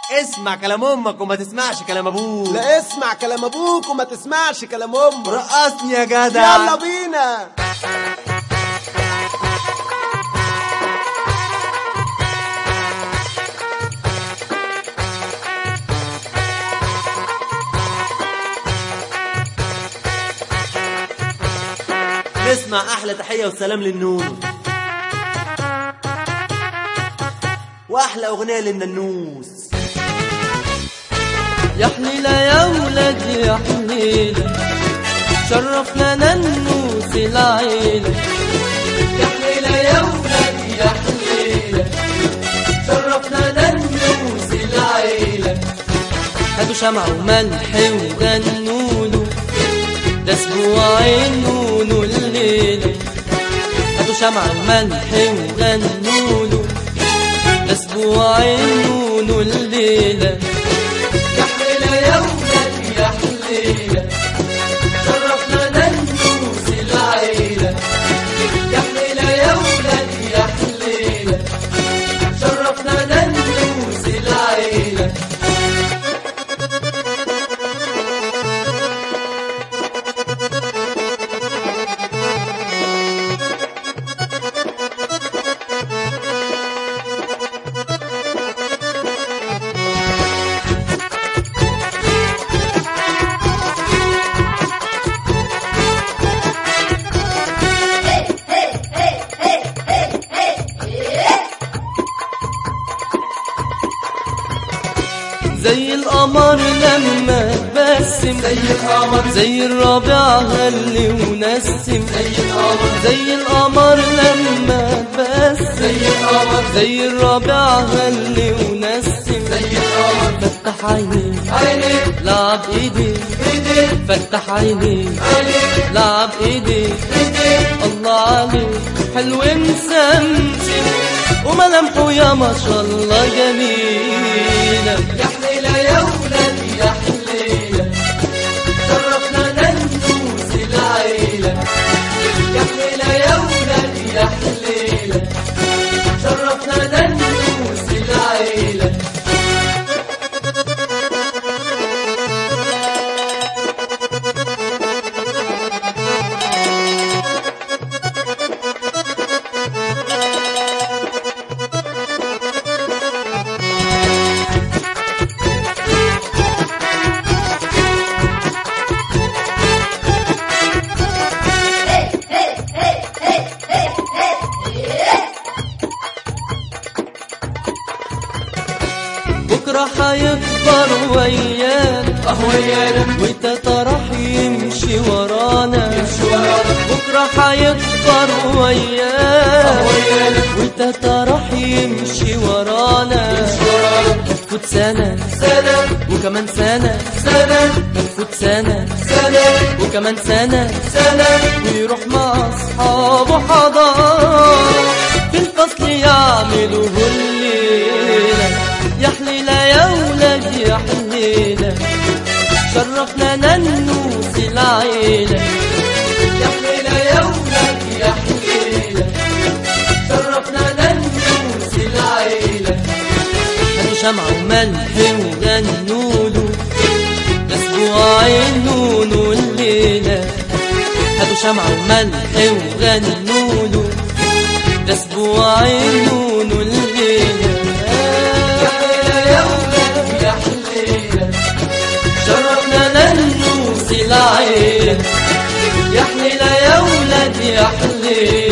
اسمع كلام امك وما تسمعش كلام ابوك لا اسمع كلام ابوك وما تسمعش كلام امك رقصني يا جدع يلا بينا نسمع احلى تحيه وسلام للنونو واحلى اغنيه للننوس يا حليلة يا ولاد يا حليلة شرفنا ننوس العيلة يا حليلة يا ولاد يا حليلة شرفنا ننوس العيلة هاتوا شمع وملح وغنولو ده اسبوعين نونو الليلة هاتوا شمع وملح وغنولو ده اسبوعين نونو الليلة يا حليلة يا ولاد يا حليلة شرفنا ننوس العيلة يا حليلة يا ولاد يا حليلة شرفنا ننوس العيلة زي القمر لما تبسم زي القمر زي الربيع غلي ونسم زي القمر زي القمر لما تبسم زي القمر زي الربيع غلي ونسم زي القمر فتح عينيك عينيك لعب ايديك ايديك فتح عينيك عينيك لعب ايديك ايديك الله عليك حلو مسمسم وملامحه يا ما شاء الله جميلة يا حليلة يا ولاد يا حليلة شرفنا ننوس العيلة يا حليلة يا ولاد يا حليلة شرفنا ننوس العيلة بكرة حيكبر ويانا اه ويانا وانت راح يمشي ورانا يمشي ورانا بكرة حيكبر ويانا اه ويانا وانت راح يمشي ورانا يمشي ورانا هتفوت سنة سنة وكمان سنة سنة هتفوت سنة سنة وكمان سنة سنة ويروح مع أصحابه حضارة في الفصل يعملوا الليلة يا حليلة يا ولاد يا حليلة شرفنا ننوس العيلة يا حليلة يا ولاد يا حليلة شرفنا ننوس العيلة هاتوا شمع وملح وغنولو ده اسبوعين نونو الليلة هاتوا شمع وملح وغنولو ده اسبوعين نونو الليلة يا حليلة يا ولاد يا حليلة شرفنا ننوس العيلة يا حليلة يا ولاد يا حليلة